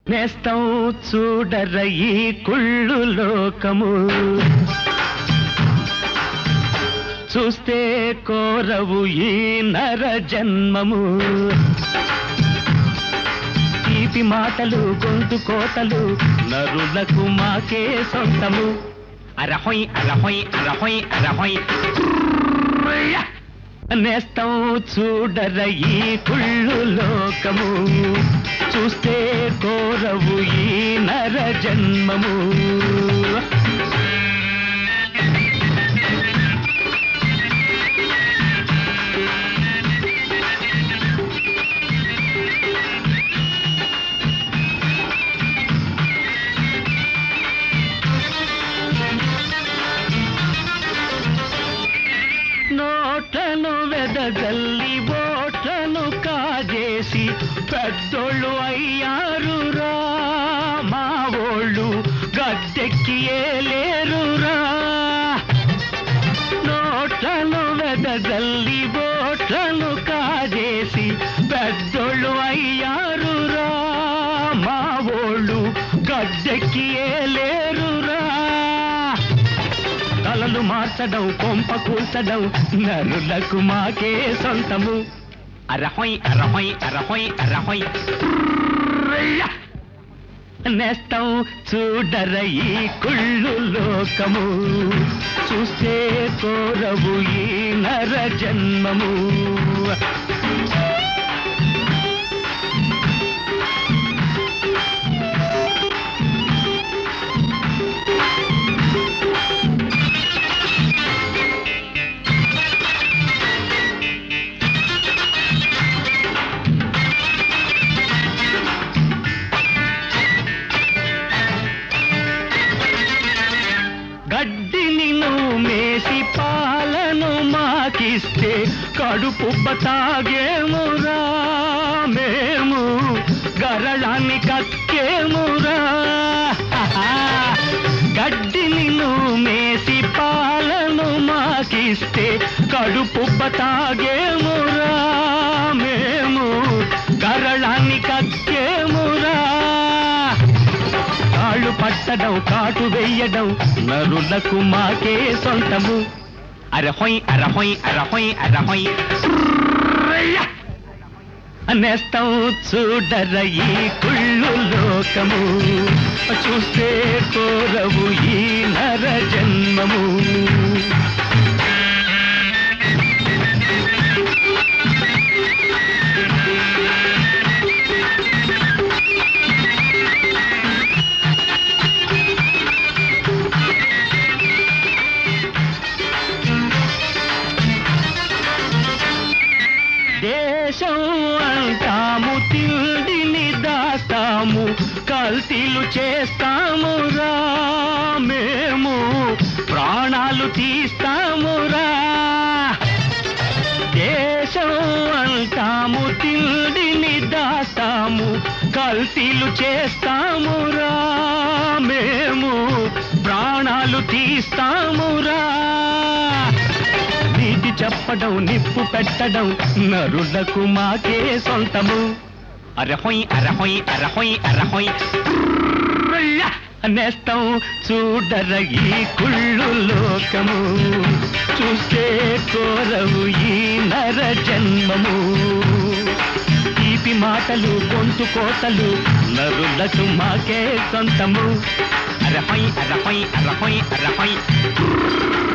నేస్తం చూడర ఈ కుళ్ళు లోకము చూస్తే కోరవు ఈ నర జన్మము తీపి మాటలు గొంతు కోతలు నరులకు మాకే సొంతము అరహొయ్ అరహొయ్ అరహొయ్ అరహొయ్ నేస్తం చూడర ఈ కుళ్ళు లోకము చూస్తే కోరవు ఈ నర జన్మము నోట్లను వెదజల్లి ఓట్లను కాజేసి పెద్దోళ్ళు అయ్యారురా మా ఓళ్ళు గద్దెక్కి ఏలేరురా నోట్లను వెదజల్లి ఓట్లను కాజేసి పెద్దోళ్ళు అయ్యారురా మా ఓళ్ళు గద్దెక్కి ఏలేరురా తలలు మార్చడం కొంప కూల్చడం నరులకు మాకే సొంతము అరహొయ్ అరహొయ్ అరహొయ్ అరహొయ్ నేస్తం చూడర ఈ కుళ్ళు లోకము చూస్తే కోరవు ఈ నర జన్మము గడ్డిని నువ్వు మేసి పాలను మాకిస్తే కడుపు తాగేమురా మేము గరళాన్ని కక్కేమురా గడ్డిని నువ్వు మేసి పాలను మాకిస్తే కడుపు తాగేమురా మేము గరళాన్ని కక్కేమురా కాళ్ళు పట్టడం కాటు వెయ్యడం నరులకు మాకే సొంతము అరహొయ్ అరహొయ్ అరహొయ్ అరహొయ్ నేస్తం చూడర ఈ కుళ్ళు లోకము చూస్తే కోరవు ఈ నర జన్మము దేశం అంటాము తిండిని దాస్తాము కల్తీలు చేస్తామురా మేము ప్రాణాలు తీస్తామురా దేశం అంటాము తిండిని దాస్తాము కల్తీలు చేస్తామురా మేము ప్రాణాలు తీస్తామురా నీతి చెప్పడం నిప్పు పెట్టడం నరులకు మాకే సొంతము అరహొయ్ అరహొయ్ అరహొయ్ అరహొయ్ నేస్తం చూడర ఈ కుళ్ళు లోకము చూస్తే కోరవు ఈ నర జన్మము తీపి మాటలు గొంతు కోతలు నరులకు మాకే సొంతము అరహొయ్ అరహొయ్ అరహొయ్ అరహొయ్